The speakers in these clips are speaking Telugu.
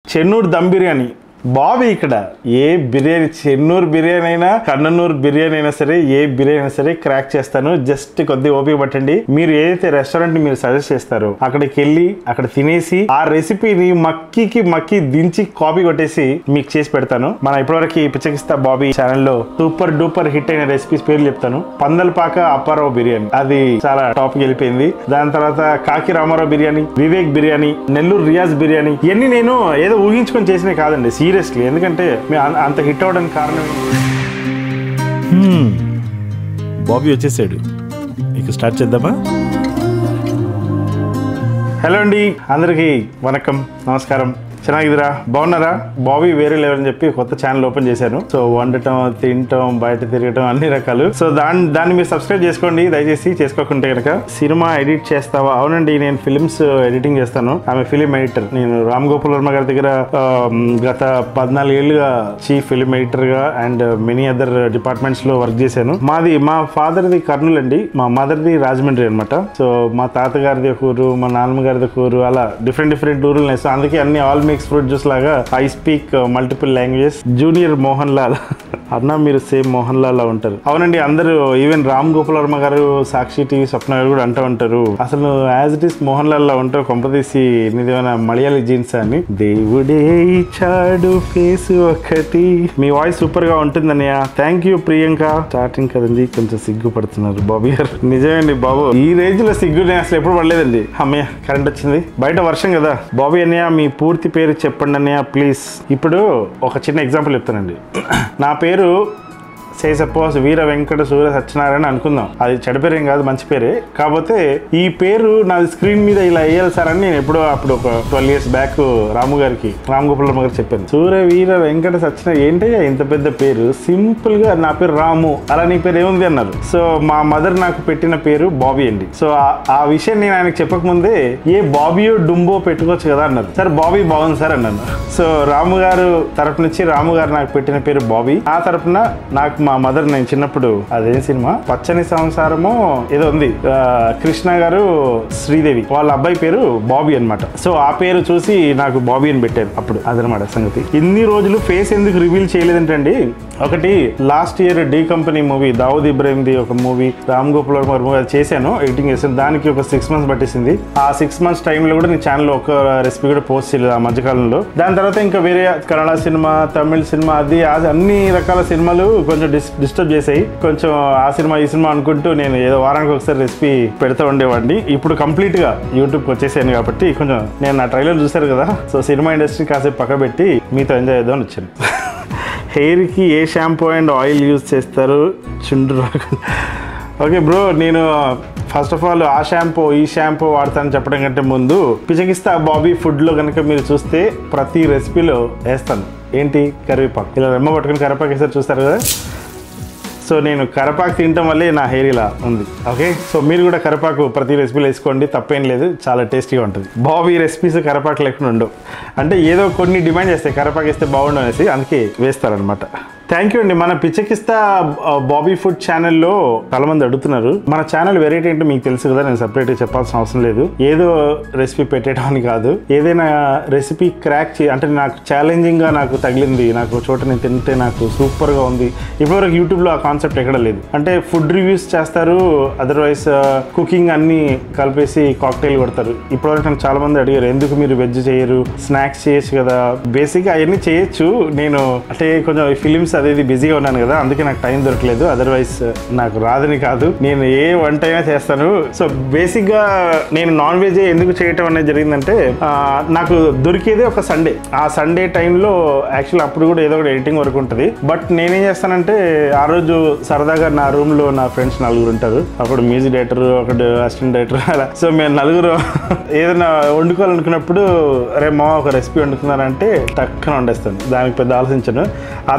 చెన్నూరు దమ్ బిర్యానీ బాబీ ఇక్కడ ఏ బిర్యానీ చెన్నూరు బిర్యానీ అయినా కన్ననూరు బిర్యానీ అయినా సరే ఏ బిర్యానీ అయినా సరే క్రాక్ చేస్తాను జస్ట్ కొద్దిగా ఓపిక పట్టండి మీరు ఏదైతే రెస్టారెంట్ మీరు సజెస్ట్ చేస్తారో అక్కడికి వెళ్ళి అక్కడ తినేసి ఆ రెసిపీని మక్కికి మక్కి దించి కాపీ కొట్టేసి మీకు చేసి పెడతాను మన ఇప్పటివరకు పిచ్చకిస్తా బాబీ ఛానల్లో సూపర్ డూపర్ హిట్ అయిన రెసిపీస్ పేర్లు చెప్తాను పందల్పాక అప్పారావు బిర్యానీ అది చాలా టాప్ కి వెళ్ళిపోయింది దాని తర్వాత కాకి రామారావు బిర్యానీ వివేక్ బిర్యానీ నెల్లూరు రియాజ్ బిర్యానీ ఇవన్నీ నేను ఏదో ఊహించుకొని చేసినవి కాదండి సీరియస్లీ ఎందుకంటే మీ అం- అంత హిట్ అవ్వడానికి కారణం బాబీ వచ్చేసాడు ఇక స్టార్ట్ చేద్దామా హలో అండి అందరికీ వణకం నమస్కారం ಚೆನ್ನಾಗಿದ್ದೀರಾ బాగున్నారా బాబీ వేరే లెవెల్ అని చెప్పి కొత్త ఛానల్ ఓపెన్ చేశాను సో వండటం తినటం బయట తిరగటం అన్ని రకాలు సో దాన్ని దాన్ని మీరు సబ్స్క్రైబ్ చేసుకోండి దయచేసి చేసుకోకుంటే కనుక సినిమా ఎడిట్ చేస్తావా అవునండి నేను ఫిల్మ్స్ ఎడిటింగ్ చేస్తాను ఆమె ఫిలిం ఎడిటర్ నేను రామ్ గోపాల్ వర్మ గారి దగ్గర ఆ, గత పద్నాలుగు ఏళ్ళుగా చీఫ్ ఫిలిం ఎడిటర్ గా అండ్ మెనీ అదర్ డిపార్ట్మెంట్స్ లో వర్క్ చేశాను మాది మా ఫాదర్ ది కర్నూలు అండి మా మదర్ ది రాజమండ్రి అనమాట సో మా తాతగారిది ఒక ఊరు మా నాన్నమ్మ గారిది ఒక ఊరు అలా డిఫరెంట్ డిఫరెంట్ ఊర్లు ఉన్నాయి సో అందుకే అన్ని ఆల్ మిక్స్ ఫ్రూట్ జ్యూస్ లాగా I speak multiple languages junior Mohan Lal అన్న మీరు సేమ్ మోహన్ లాల్ లా ఉంటారు అవునండి అందరూ ఈవెన్ రామ్ గోపాల్ వర్మ గారు సాక్షి టీవీ స్వప్న గారు కూడా అంటూ ఉంటారు అసలు as it is Mohan Lal లా ఉంటావు కొంపదీసి నీదేమైనా మలయాళీ జీన్స్ అని దేవుడే ఇచ్చాడు ఫేస్ ఒకటి మీ వాయిస్ సూపర్ గా ఉంటుందన్నయ్య థ్యాంక్ యూ ప్రియాంక స్టార్టింగ్ కదండి కొంచెం సిగ్గుపడుతున్నారు బాబు గారు నిజమేండి బాబు ఈ రేంజ్ లో సిగ్గు నేను అసలు ఎప్పుడు పడలేదండి అమ్మయ్య కరెంట్ వచ్చింది బయట వర్షం కదా బాబీ అన్నయ్య మీ పూర్తి పేరు చెప్పండి అన్నయ్య ప్లీజ్ ఇప్పుడు ఒక చిన్న ఎగ్జాంపుల్ చెప్తానండి నా పేరు సే సపోజ్ వీర వెంకట సూర్య సత్యనారాయణ అనుకుందాం అది చెడ పేరేం కాదు మంచి పేరే కాకపోతే ఈ పేరు నాది స్క్రీన్ మీద ఇలా వేయాలి సార్ అని నేను ఎప్పుడో అప్పుడు ఒక ట్వెల్వ్ ఇయర్స్ బ్యాక్ రాము గారికి రామ్ గోపాల్ గారికి చెప్పాను సూర్య వీర వెంకట సత్యన ఏంటయ్యా ఇంత పెద్ద పేరు సింపుల్ గా నా పేరు రాము అలా నీ పేరు ఏముంది అన్నారు సో మా మదర్ నాకు పెట్టిన పేరు బాబీ అండి సో ఆ- ఆ విషయం నేను ఆయనకు చెప్పకముందే ఏ బాబీయో డుంబో పెట్టుకోవచ్చు కదా అన్నారు సార్ బాబీ బాగుంది సార్ అన్నాను సో రాము గారు తరపు నుంచి రాము గారు నాకు పెట్టిన పేరు బాబీ ఆ తరపున నాకు మా మదర్ నేను చిన్నప్పుడు అదేం సినిమా పచ్చని సంసారము ఏదో ఉంది ఆ, కృష్ణ గారు శ్రీదేవి వాళ్ళ అబ్బాయి పేరు బాబీ అన్నమాట సో ఆ పేరు చూసి నాకు బాబీ అని పెట్టారు అప్పుడు అదనమాట సంగతి ఇన్ని రోజులు ఫేస్ ఎందుకు రివీల్ చేయలేదంటండి ఒకటి last year the company movie Dawood ఇబ్రాహింది ఒక మూవీ రామ్ గోపాల్ వర్మ మూవీ అది చేశాను ఎడిటింగ్ చేశాను దానికి ఒక సిక్స్ మంత్స్ పట్టేసింది ఆ సిక్స్ మంత్స్ టైంలో కూడా నేను ఛానల్ ఒక రెసిపీ కూడా పోస్ట్ చేయలేదు ఆ మధ్యకాలంలో దాని తర్వాత ఇంకా వేరే కన్నడ సినిమా తమిళ్ సినిమా అది అది అన్ని రకాల సినిమాలు కొంచెం డిస్ డిస్టర్బ్ చేసాయి కొంచెం ఆ సినిమా ఈ సినిమా అనుకుంటూ నేను ఏదో వారానికి ఒకసారి రెసిపీ పెడతా ఉండేవాడిని ఇప్పుడు కంప్లీట్ గా యూట్యూబ్కి వచ్చేసాను కాబట్టి కొంచెం నేను నా ట్రైలర్ చూశారు కదా సో సినిమా ఇండస్ట్రీ కాసేపు పక్క పెట్టి మీతో ఎంజాయ్ చేద్దామని వచ్చాను హెయిర్కి ఏ షాంపూ అండ్ ఆయిల్ యూజ్ చేస్తారు చుండ్రు రాకుండా ఓకే బ్రో నేను ఫస్ట్ ఆఫ్ ఆల్ ఆ షాంపూ ఈ షాంపూ వాడతానని చెప్పడం కంటే ముందు పిచకిస్తా బాబీ ఫుడ్లో కనుక మీరు చూస్తే ప్రతి రెసిపీలో వేస్తాను ఏంటి కరివేపాకు ఇలా రెమ్మ పట్టుకుని కరివేపాకు వేస్తారు చూస్తారు కదా సో నేను కరపాకు తినటం వల్లే నా హెయిర్ ఇలా ఉంది ఓకే సో మీరు కూడా కరపాకు ప్రతి రెసిపీలో వేసుకోండి తప్పేం లేదు చాలా టేస్టీగా ఉంటుంది బాబీ రెసిపీస్ కరపాకు లేకుండా ఉండవు అంటే ఏదో కొన్ని డిమాండ్ చేస్తాయి కరపాకు వేస్తే బాగుండు అనేసి అందుకే వేస్తారనమాట థ్యాంక్ యూ అండి మన పిచ్చకిస్తా ఆ, బాబీ ఫుడ్ ఛానల్లో చాలా మంది అడుగుతున్నారు మన ఛానల్ వెరైటీ ఏంటో మీకు తెలుసు కదా నేను సపరేట్గా చెప్పాల్సిన అవసరం లేదు ఏదో రెసిపీ పెట్టడం అని కాదు ఏదైనా రెసిపీ క్రాక్ చే అంటే నాకు ఛాలెంజింగ్గా నాకు తగిలింది నాకు ఒక చోట నేను తింటే నాకు సూపర్గా ఉంది ఇప్పటివరకు యూట్యూబ్లో ఆ కాన్సెప్ట్ ఎక్కడ లేదు అంటే ఫుడ్ రివ్యూస్ చేస్తారు అదర్వైజ్ కుకింగ్ అన్ని కలిపేసి కాక్టైల్ కొడతారు ఇప్పటివరకు నాకు చాలా మంది అడిగారు ఎందుకు మీరు వెజ్ చేయరు స్నాక్స్ చేయొచ్చు కదా బేసిక్గా అవన్నీ చేయొచ్చు నేను అంటే కొంచెం ఫిలిమ్స్ అదేది బిజీగా ఉన్నాను కదా అందుకే నాకు టైం దొరకలేదు అదర్వైజ్ నాకు రాదని కాదు నేను ఏ వంట అయినా చేస్తాను సో బేసిక్గా నేను నాన్ వెజ్ ఎందుకు చేయటం అనేది జరిగిందంటే ఆ, నాకు దొరికేదే ఒక సండే ఆ సండే టైంలో యాక్చువల్ అప్పుడు కూడా ఏదో ఒకటి ఎడిటింగ్ వర్క్ ఉంటుంది బట్ నేనేం చేస్తానంటే ఆ రోజు సరదాగా నా రూమ్ లో నా ఫ్రెండ్స్ నలుగురు ఉంటారు అప్పుడు మ్యూజిక్ డైరెక్టర్ ఒకటి అసిస్టెంట్ డైరెక్టర్ అలా సో మేము నలుగురు ఏదైనా వండుకోవాలనుకున్నప్పుడు అరే మా ఒక రెసిపీ వండుతున్నారంటే టక్కున వండేస్తాను దానికి పెద్ద ఆలోచించను అదే రెసిపీ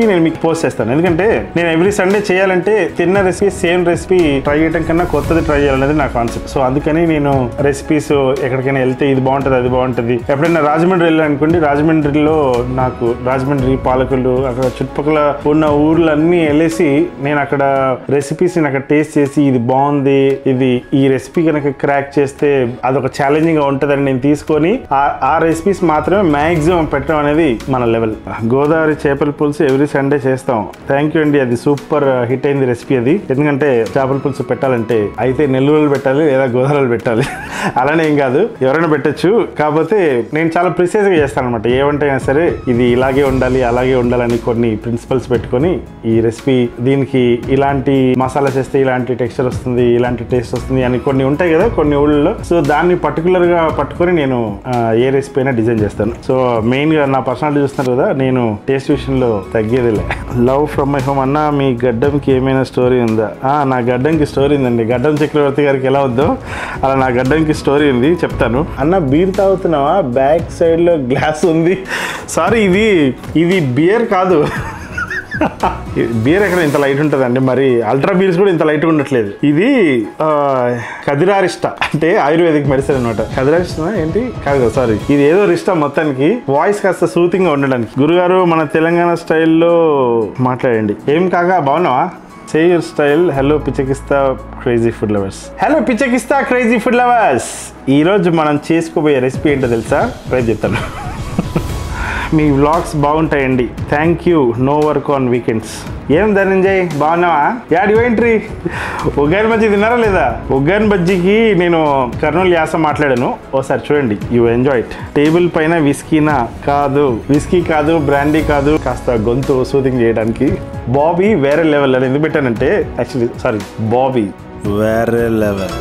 రెసిపీ నేను మీకు పోస్ట్ చేస్తాను ఎందుకంటే నేను ఎవ్రీ సండే చేయాలంటే తిన్న రెసిపీ సేమ్ రెసిపీ ట్రై చేయడం కన్నా కొత్తది ట్రై చేయాలనేది నా కాన్సెప్ట్ సో అందుకని నేను రెసిపీస్ ఎక్కడికైనా వెళ్తే ఇది బాగుంటుంది అది బాగుంటుంది ఎప్పుడైనా రాజమండ్రి వెళ్ళాను అనుకోండి రాజమండ్రిలో నాకు రాజమండ్రి పాలకులు అక్కడ చుట్టుపక్కల ఉన్న ఊర్లన్నీ వెళ్ళేసి నేను అక్కడ రెసిపీస్ నేను అక్కడ టేస్ట్ చేసి ఇది బాగుంది ఇది ఈ రెసిపీ కనుక క్రాక్ చేస్తే అదొక ఛాలెంజింగ్ గా ఉంటుందని నేను తీసుకొని ఆ- ఆ రెసిపీస్ మాత్రమే మాక్సిమం పెట్టడం అనేది మన లెవెల్ గోదావరి చేపల పులుసు ఎవ్రీ సండే చేస్తాం థ్యాంక్ యూ అండి అది సూపర్ హిట్ అయింది రెసిపీ అది ఎందుకంటే చేపల పులుసు పెట్టాలంటే అయితే నెల్లూరులో పెట్టాలి లేదా గోదావరిలో పెట్టాలి అలానే ఏం కాదు ఎవరైనా పెట్టొచ్చు కాకపోతే నేను చాలా ప్రిసైజ్ గా చేస్తాను అనమాట ఏమంటే అయినా సరే ఇది ఇలాగే ఉండాలి అలాగే ఉండాలని కొన్ని ప్రిన్సిపల్స్ పెట్టుకొని ఈ రెసిపీ దీనికి ఇలాంటి మసాలా చేస్తే ఇలాంటి టెక్స్చర్ వస్తుంది ఇలాంటి టేస్ట్ వస్తుంది అని కొన్ని ఉంటాయి కదా కొన్ని ఊళ్ళలో సో దాన్ని పర్టికులర్ గా పట్టుకొని నేను ఆ, ఏ రెసిపీ అయినా డిజైన్ చేస్తాను సో మెయిన్ గా నా పర్సనాలిటీ చూస్తున్నారు కదా నేను టేస్ట్ విషయంలో తగ్గేదిలే లవ్ ఫ్రమ్ మై హోమ్ అన్న మీ గడ్డంకి ఏమైనా స్టోరీ ఉందా ఆ, నా గడ్డంకి స్టోరీ ఉందండి గడ్డం చక్రవర్తి గారికి ఎలా వద్దో అలా నా గడ్డంకి స్టోరీ ఉంది చెప్తాను అన్న బీర్ తాగుతున్నావా బ్యాక్ సైడ్ లో గ్లాస్ ఉంది సారీ ఇది ఇది బియర్ కాదు బీర్ ఎక్కడ ఇంత లైట్ ఉంటుందండి మరి అల్ట్రా బీర్స్ కూడా ఇంత లైట్ ఉండట్లేదు ఇది ఆ, కదిరారిష్ట అంటే ఆయుర్వేదిక్ మెడిసిన్ అనమాట కదిరారిష్ట ఏంటి కాదు సారీ ఇది ఏదో రిష్ట మొత్తానికి వాయిస్ కాస్త సూతింగ్ గా ఉండడానికి గురుగారు మన తెలంగాణ స్టైల్లో మాట్లాడండి ఏం కాగా బాగున్నావా say your style hello Pichchakista crazy food lovers hello Pichchakista crazy food lovers ఈ రోజు మనం చేసుకోబోయే రెసిపీ ఏంటో తెలుసా రేపు చెప్తాను మీ వ్లాగ్స్ బాగుంటాయండి thank you no work on weekends ఏం ధనంజయ్ బాగున్నావా యాడి ఎంట్రీ ఉగ్గాని బజ్జీ తిన్నారా లేదా ఉగ్గాని బజ్జీకి నేను కర్నూలు యాస మాట్లాడాను ఓసారి చూడండి యూ ఎంజాయ్ ఇట్ టేబుల్ పైన విస్కీనా కాదు విస్కీ కాదు బ్రాండీ కాదు కాస్త గొంతు సూదింగ్ చేయడానికి బాబీ వేరే లెవెల్ అని ఎందుకు పెట్టానంటే యాక్చువల్లీ సారీ బాబీ వేరే లెవెల్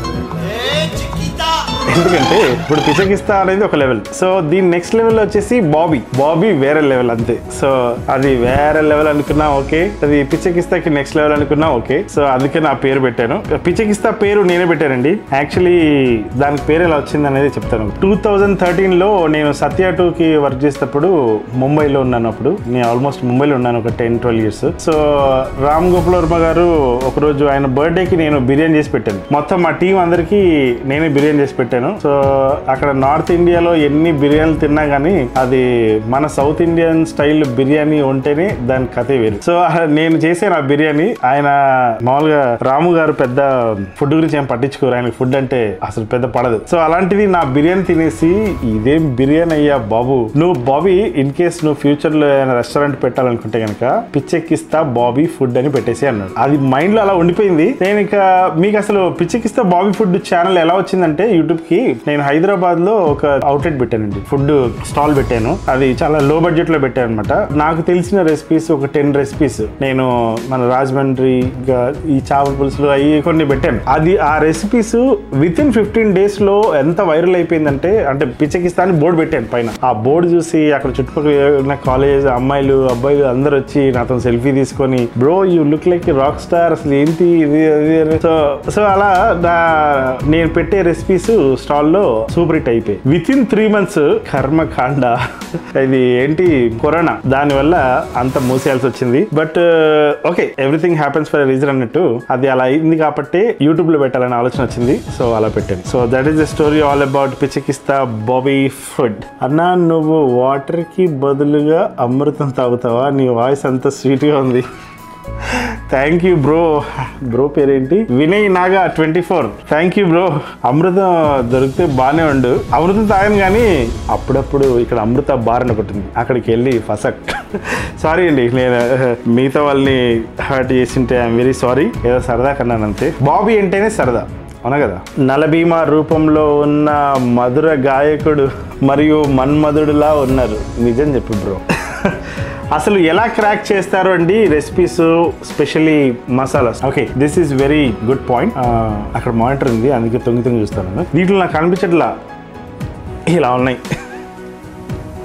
ఎందుకంటే ఇప్పుడు పిచకిస్తా అనేది ఒక లెవెల్ సో దీని నెక్స్ట్ లెవెల్ వచ్చేసి బాబీ బాబీ వేరే లెవెల్ అంతే సో అది వేరే లెవెల్ అనుకున్నా ఓకే అది పిచ్చకిస్తాకి నెక్స్ట్ లెవెల్ అనుకున్నా ఓకే సో అందుకే నా పేరు పెట్టాను పిచ్చకిస్తా పేరు నేనే పెట్టానండి యాక్చువల్లీ దానికి పేరు ఎలా వచ్చింది అనేది చెప్తాను టూ థౌజండ్ థర్టీన్ లో నేను సత్య టూ కి వర్క్ చేసేటప్పుడు ముంబైలో ఉన్నాను అప్పుడు నేను ఆల్మోస్ట్ ముంబైలో ఉన్నాను ఒక ten twelve years so Ram Gopal Varma garu ఒకరోజు ఆయన బర్త్డే కి నేను బిర్యానీ చేసి పెట్టాను మొత్తం మా టీం అందరికి నేనే బిర్యానీ చేసి పెట్టాను సో అక్కడ నార్త్ ఇండియాలో ఎన్ని బిర్యానీలు తిన్నా గానీ అది మన సౌత్ ఇండియన్ స్టైల్ బిర్యానీ ఉంటేనే దాని కథే వేరు సో నేను చేసే నా బిర్యానీ ఆయన మామూలుగా రాము గారు పెద్ద ఫుడ్ గురించి ఏం పట్టించుకోరు ఆయన ఫుడ్ అంటే అసలు పెద్ద పడదు సో అలాంటిది నా బిర్యానీ తినేసి ఇదేం బిర్యానీ అయ్యా బాబు నువ్వు బాబీ ఇన్ కేస్ నువ్వు ఫ్యూచర్ లో ఏదైనా రెస్టారెంట్ పెట్టాలనుకుంటే కనుక పిచ్చెక్కిస్తా బాబీ ఫుడ్ అని పెట్టేసి అన్నాడు అది మైండ్ లో అలా ఉండిపోయింది నేను ఇక మీకు అసలు పిచ్చెక్కిస్తా బాబీ ఫుడ్ ఛానల్ ఎలా వచ్చిందంటే యూట్యూబ్ కి నేను హైదరాబాద్ లో ఒక అవుట్లెట్ పెట్టానండి ఫుడ్ స్టాల్ పెట్టాను అది చాలా లో బడ్జెట్ లో పెట్టాను అనమాట నాకు తెలిసిన రెసిపీస్ ఒక టెన్ రెసిపీస్ నేను మన రాజమండ్రి ఇంకా ఈ చేపల పులుసులు అవి కొన్ని పెట్టాను అది ఆ recipes with in fifteen days లో ఎంత వైరల్ అయిపోయిందంటే అంటే పిచ్చకిస్తాని బోర్డు పెట్టాను పైన ఆ బోర్డు చూసి అక్కడ చుట్టుపక్కల ఉన్న కాలేజ్ అమ్మాయిలు అబ్బాయిలు అందరు వచ్చి నాతో సెల్ఫీ తీసుకొని bro you look like rock star అసలు ఏంటి ఇది అది అని. సో సో అలా నా నేను పెట్టే రెసిపీస్ స్టాల్లో సూపర్ హిట్ అయిపోయి విత్ ఇన్ త్రీ మంత్స్ కర్మకాండ ఇది ఏంటి కరోనా దాని వల్ల అంత మూసేయాల్సి వచ్చింది but okay everything happens for reason అన్నట్టు అది అలా అయింది కాబట్టి యూట్యూబ్ లో పెట్టాలని ఆలోచన వచ్చింది సో అలా పెట్టాను so that is the story all about Pichekkista Bobby food అన్నా నువ్వు వాటర్ కి బదులుగా అమృతం తాగుతావా నీ వాయిస్ అంత స్వీట్ గా ఉంది థ్యాంక్ యూ బ్రో బ్రో పేరేంటి Vinay Naga twenty four thank you bro అమృతం దొరికితే బాగానే ఉండు అమృతం తాగాను కానీ అప్పుడప్పుడు ఇక్కడ అమృత బార్ అని ఒకటి ఉంది అక్కడికి వెళ్ళి ఫసక్ సారీ అండి నేను మిగతా వాళ్ళని హర్ట్ చేసింటే ఐఎమ్ వెరీ సారీ ఏదో సరదా కన్నాను అంతే బాబీ అంటేనే సరదా అవునా కదా నలభీమా రూపంలో ఉన్న మధుర గాయకుడు మరియు మన్మధుడులా ఉన్నారు నిజం చెప్పు బ్రో అసలు ఎలా క్రాక్ చేస్తారు అండి recipes specially masalas okay this is very good point అక్కడ మానిటర్ ఉంది అందుకే తొంగి తొంగి చూస్తాను దీంట్లో నాకు కనిపించట్లా ఇలా ఉన్నాయి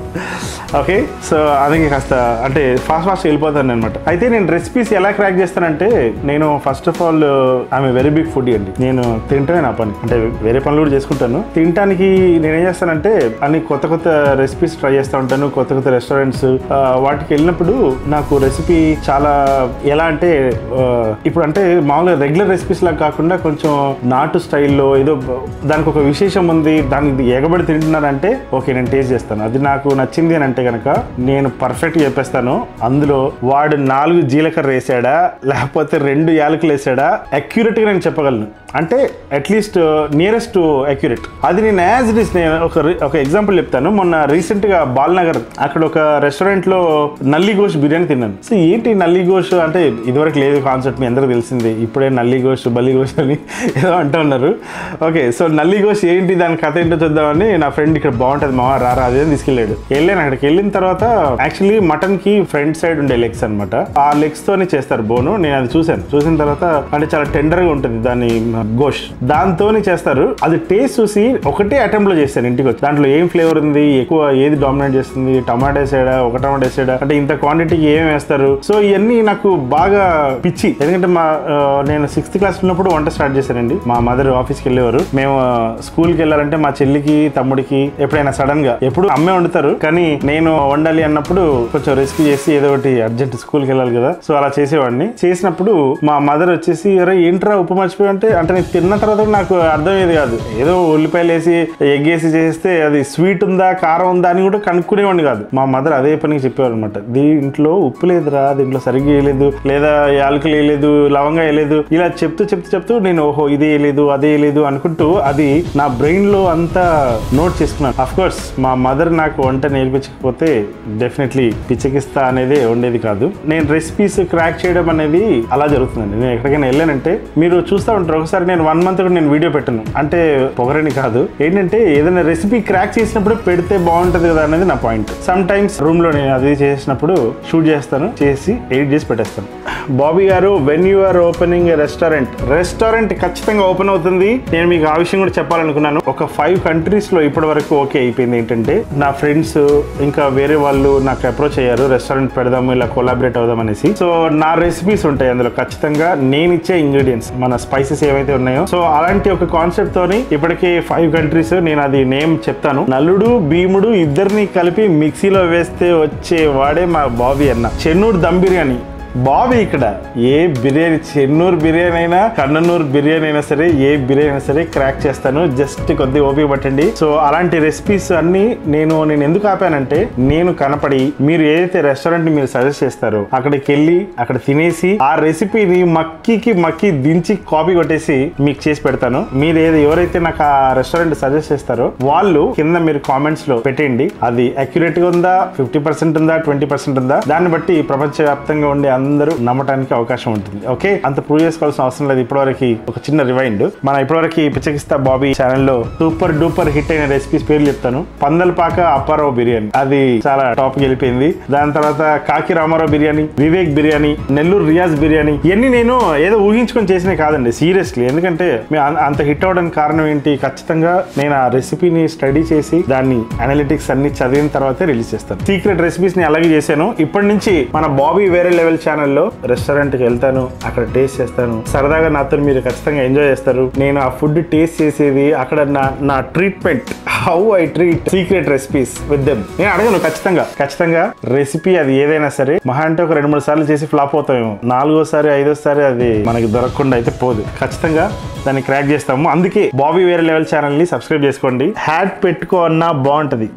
ఓకే సో అందుకే కాస్త అంటే ఫాస్ట్ ఫాస్ట్ వెళ్ళిపోతాను అనమాట అయితే నేను రెసిపీస్ ఎలా క్రాక్ చేస్తానంటే నేను ఫస్ట్ ఆఫ్ ఆల్ ఆమె వెరీ బిగ్ ఫుడ్ అండి నేను తింటమే నా పని అంటే వేరే పనులు కూడా చేసుకుంటాను తినడానికి నేనేం చేస్తానంటే అన్ని కొత్త కొత్త రెసిపీస్ ట్రై చేస్తూ ఉంటాను కొత్త కొత్త రెస్టారెంట్స్ వాటికి వెళ్ళినప్పుడు నాకు రెసిపీ చాలా ఎలా అంటే ఆ, ఇప్పుడు అంటే మామూలుగా రెగ్యులర్ రెసిపీస్ లాగా కాకుండా కొంచెం నాటు స్టైల్లో ఏదో బ- దానికి ఒక విశేషం ఉంది దానికి ఎగబడి తింటున్నారంటే ఓకే నేను టేస్ట్ చేస్తాను అది నాకు నచ్చింది అని అంటే కనుక నేను పర్ఫెక్ట్ చెప్పేస్తాను అందులో వాడు నాలుగు జీలకర్ర వేసాడా లేకపోతే రెండు యాలకులు వేసాడా అక్యురేట్గా నేను చెప్పగలను అంటే అట్లీస్ట్ నియరెస్ట్ అక్యురేట్ అది నేను యాజ్ ఇట్ ఇస్ నేను ఒక రి- ఒక ఎగ్జాంపుల్ చెప్తాను మొన్న రీసెంట్గా బాల్నగర్ అక్కడ ఒక రెస్టారెంట్లో నల్లి గోష్ బిర్యానీ తిన్నాను సో ఏంటి నల్లి గోష్ అంటే ఇదివరకు లేదు కాన్సెప్ట్ మీ అందరికీ తెలిసిందే ఇప్పుడే నల్లి గోష్ బల్లి గోష్ అని ఏదో అంటూ ఉన్నారు ఓకే సో నల్లి గోష్ ఏంటి దాని కథ ఏంటో చూద్దామని నా ఫ్రెండ్ ఇక్కడ బాగుంటుంది మామ రారా అదే తీసుకెళ్ళాడు వెళ్ళాను అక్కడికి వెళ్ళిన తర్వాత యాక్చువల్లీ మటన్ కి ఫ్రంట్ సైడ్ ఉండే లెగ్స్ అన్నమాట ఆ లెగ్స్ తోనే చేస్తారు బోను నేను అది చూశాను చూసిన తర్వాత అంటే చాలా టెండర్ గా ఉంటుంది దాని గోష్ దాంతోనే చేస్తారు అది టేస్ట్ చూసి ఒకటే అటెంప్ట్ లో చేశాను ఇంటికి వచ్చి దాంట్లో ఏం ఫ్లేవర్ ఉంది ఎక్కువ ఏది డామినేట్ చేస్తుంది టమాటా వేసాడా ఒక టమాటా వేసాడా అంటే ఇంత క్వాంటిటీకి ఏం వేస్తారు సో ఇవన్నీ నాకు బాగా పిచ్చి ఎందుకంటే మా ఆ, నేను సిక్స్త్ క్లాస్ ఉన్నప్పుడు వంట స్టార్ట్ చేశానండి మా మదర్ ఆఫీస్కి వెళ్ళేవారు మేము స్కూల్కి వెళ్ళాలంటే మా చెల్లికి తమ్ముడికి ఎప్పుడైనా సడన్ గా ఎప్పుడు అమ్మే వండుతారు కానీ నేను వండాలి అన్నప్పుడు కొంచెం రెసిపీ చేసి ఏదో ఒకటి అర్జెంట్ స్కూల్కి వెళ్ళాలి కదా సో అలా చేసేవాడిని చేసినప్పుడు మా మదర్ వచ్చేసి అరే ఏంట్రా ఉప్పు మర్చిపోయి అంటే అంటే నేను తిన్న తర్వాత కూడా నాకు అర్థమయ్యేది కాదు ఏదో ఉల్లిపాయలు వేసి ఎగ్ వేసి చేస్తే అది స్వీట్ ఉందా కారం ఉందా అని కూడా కనుక్కునేవాడిని కాదు మా మదర్ అదే పనికి చెప్పేవారు అనమాట దీంట్లో ఉప్పు లేదురా దీంట్లో సరిగ్గా వేయలేదు లేదా యాలకులు వేయలేదు లవంగా వేయలేదు ఇలా చెప్తూ చెప్తూ చెప్తూ నేను ఓహో ఇది వేయలేదు అదే వేయలేదు అనుకుంటూ అది నా బ్రెయిన్ లో అంతా నోట్ చేసుకున్నాను అఫ్ కోర్స్ మా మదర్ నాకు వంట నేర్పించకపోతే డెఫినెట్లీ పిచ్చకిస్తా అనేది ఉండేది కాదు నేను రెసిపీస్ క్రాక్ చేయడం అనేది అలా జరుగుతుందండి నేను ఎక్కడికైనా వెళ్ళానంటే మీరు చూస్తూ ఉంటారు ఒకసారి నేను వన్ మంత్ కూడా నేను వీడియో పెట్టను అంటే పొగరని కాదు ఏంటంటే ఏదైనా రెసిపీ క్రాక్ చేసినప్పుడు పెడితే బాగుంటది కదా అనేది నా పాయింట్ సమ్ టైమ్స్ రూమ్ లో నేను అది చేసినప్పుడు షూట్ చేస్తాను చేసి ఎడిట్ చేసి పెట్టేస్తాను Bobby garu when you are opening restaurant restaurant ఖచ్చితంగా ఓపెన్ అవుతుంది నేను మీకు ఆ విషయం కూడా చెప్పాలనుకున్నాను ఒక ఫైవ్ కంట్రీస్ లో ఇప్పటి వరకు ఓకే అయిపోయింది ఏంటంటే నా ఫ్రెండ్స్ ఇంకా వేరే వాళ్ళు నాకు అప్రోచ్ అయ్యారు రెస్టారెంట్ పెడదాము ఇలా కొలాబరేట్ అవుదాం అనేసి సో నా రెసిపీస్ ఉంటాయి అందులో ఖచ్చితంగా నేను ఇచ్చే ఇంగ్రీడియంట్స్ మన స్పైసెస్ ఏవైతే ఉన్నాయో సో అలాంటి ఒక కాన్సెప్ట్ తోని ఇప్పటికే ఫైవ్ కంట్రీస్ నేను అది నేమ్ చెప్తాను నలుడు భీముడు ఇద్దరిని కలిపి మిక్సీలో వేస్తే వచ్చే వాడే మా బాబీ అన్న చెన్నూరు దమ్ బిర్యానీ బాబీ ఇక్కడ ఏ బిర్యానీ చెన్నూరు బిర్యానీ అయినా కన్ననూరు బిర్యానీ అయినా సరే ఏ బిర్యానీ అయినా సరే క్రాక్ చేస్తాను జస్ట్ కొద్దిగా ఓపిక పట్టండి సో అలాంటి రెసిపీస్ అన్ని నేను నేను ఎందుకు ఆపానంటే నేను కనపడి మీరు ఏదైతే రెస్టారెంట్ మీరు సజెస్ట్ చేస్తారో అక్కడికి వెళ్ళి అక్కడ తినేసి ఆ రెసిపీని మక్కికి మక్కి దించి కాపీ కొట్టేసి మీకు చేసి పెడతాను మీరు ఏది ఎవరైతే నాకు ఆ రెస్టారెంట్ సజెస్ట్ చేస్తారో వాళ్ళు కింద మీరు కామెంట్స్ లో పెట్టండి అది అక్యురేట్ గా ఉందా ఫిఫ్టీ పర్సెంట్ ఉందా ట్వంటీ పర్సెంట్ ఉందా దాన్ని బట్టి ప్రపంచవ్యాప్తంగా ఉండే అందరూ నమ్మటానికి అవకాశం ఉంటుంది ఓకే అంత ప్రూవ్ చేసుకోవాల్సిన అవసరం లేదు ఇప్పటివరకు ఒక చిన్న రివైండ్ మన ఇప్పటివరకు పిచ్చకిస్తా బాబీ ఛానల్లో సూపర్ డూపర్ హిట్ అయిన రెసిపీస్ పేర్లు చెప్తాను పందల్పాక అప్పారావు బిర్యానీ అది చాలా టాప్ గెలిపోయింది దాని తర్వాత కాకి రామారావు బిర్యానీ వివేక్ బిర్యానీ నెల్లూరు రియాజ్ బిర్యానీ ఇవన్నీ నేను ఏదో ఊహించుకొని చేసినవి కాదండి సీరియస్లీ ఎందుకంటే మీ అం- అంత హిట్ అవడానికి కారణం ఏంటి ఖచ్చితంగా నేను ఆ రెసిపీని స్టడీ చేసి దాన్ని అనలిటిక్స్ అన్ని చదివిన తర్వాతే రిలీజ్ చేస్తాను సీక్రెట్ రెసిపీస్ ని అలాగే చేశాను ఇప్పటి నుంచి మన బాబీ వేరే లెవెల్ ఛానల్లో రెస్టారెంట్ కి వెళ్తాను అక్కడ టేస్ట్ చేస్తాను సరదాగా నాతో మీరు ఖచ్చితంగా ఎంజాయ్ చేస్తారు నేను ఆ ఫుడ్ టేస్ట్ చేసేది అక్కడ నా నా treatment how I treat secret recipes with them నేను అడగను ఖచ్చితంగా ఖచ్చితంగా రెసిపీ అది ఏదైనా సరే మహా అంటే ఒక రెండు మూడు సార్లు చేసి ఫ్లాప్ అవుతామేమో నాలుగోసారి ఐదోసారి అది మనకి దొరకకుండా అయితే పోదు ఖచ్చితంగా దాన్ని క్రాక్ చేస్తాము అందుకే బాబీ వేరే లెవెల్ ఛానల్ ని సబ్స్క్రైబ్ చేసుకోండి హ్యాట్ పెట్టుకో అన్నా బాగుంటది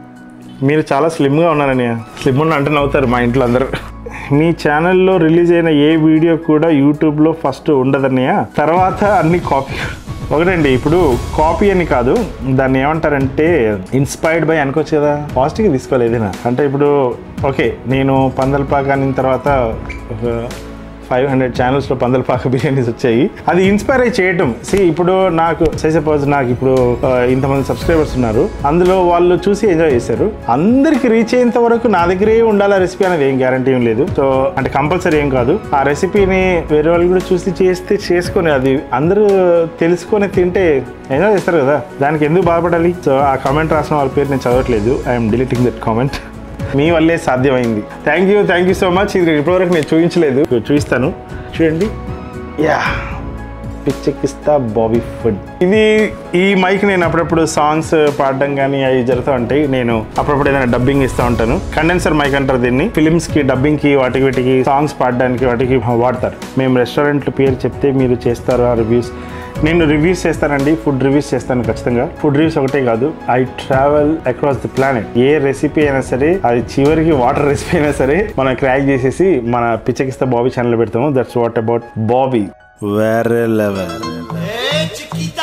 మీరు చాలా స్లిమ్గా ఉన్నారని స్లిమ్ ఉన్న అంటే నవ్వుతారు మా ఇంట్లో అందరూ మీ ఛానల్లో రిలీజ్ అయిన ఏ వీడియో కూడా యూట్యూబ్లో ఫస్ట్ ఉండదన్నయ్య తర్వాత అన్ని కాపీ ఒకటండి ఇప్పుడు కాపీ అని కాదు దాన్ని ఏమంటారంటే ఇన్స్పైర్డ్ బై అనుకోవచ్చు కదా పాజిటివ్గా తీసుకోవాలి ఏదైనా అంటే ఇప్పుడు ఓకే నేను పందల్పాక అనిన తర్వాత ఒక ఫైవ్ హండ్రెడ్ ఛానల్స్లో పందలపాక బిర్యానీస్ వచ్చాయి అది ఇన్స్పైర్ అయ్యి చేయటం సి ఇప్పుడు నాకు సై సపోజ్ నాకు ఇప్పుడు ఆ, ఇంతమంది సబ్స్క్రైబర్స్ ఉన్నారు అందులో వాళ్ళు చూసి ఎంజాయ్ చేశారు అందరికి రీచ్ అయ్యేంత వరకు నా దగ్గరే ఉండాలి రెసిపీ అనేది ఏం గ్యారంటీ ఏం లేదు సో అంటే కంపల్సరీ ఏం కాదు ఆ రెసిపీని వేరే వాళ్ళు కూడా చూసి చేస్తే చేసుకొని అది అందరూ తెలుసుకొని తింటే ఎంజాయ్ చేస్తారు కదా దానికి ఎందుకు బాధపడాలి సో ఆ కామెంట్ రాసిన వాళ్ళ పేరు నేను చదవట్లేదు ఐఎమ్ డిలీటింగ్ దట్ కామెంట్ మీ వల్లే సాధ్యమైంది thank you thank you so much ఇది ఇప్పటివరకు నేను చూపించలేదు చూపిస్తాను చూడండి యా పిచ్చెక్కిస్తా బాబీ ఫుడ్ ఇది ఈ మైక్ నేను అప్పుడప్పుడు సాంగ్స్ పాడడం కానీ అవి జరుగుతూ ఉంటాయి నేను అప్పుడప్పుడు ఏదైనా డబ్బింగ్ ఇస్తూ ఉంటాను కండెన్సర్ మైక్ అంటారు దీన్ని ఫిలిమ్స్ కి డబ్బింగ్ కి వాటికి వీటికి సాంగ్స్ పాడడానికి వాటికి వాడతారు మేము రెస్టారెంట్ పేరు చెప్తే మీరు చేస్తారు ఆ రివ్యూస్ నేను రివ్యూస్ చేస్తానండి ఫుడ్ రివ్యూస్ చేస్తాను ఖచ్చితంగా ఫుడ్ రివ్యూస్ ఒకటే కాదు I travel across the planet ఏ రెసిపీ అయినా సరే అది చివరికి వాటర్ రెసిపీ అయినా సరే మనం క్రాక్ చేసేసి మన పిచ్చకిస్తా బాబీ ఛానల్ పెడతాము దట్స్ వాట్ అబౌట్ బాబీ వేరే లెవెల్ Hey, chiquita.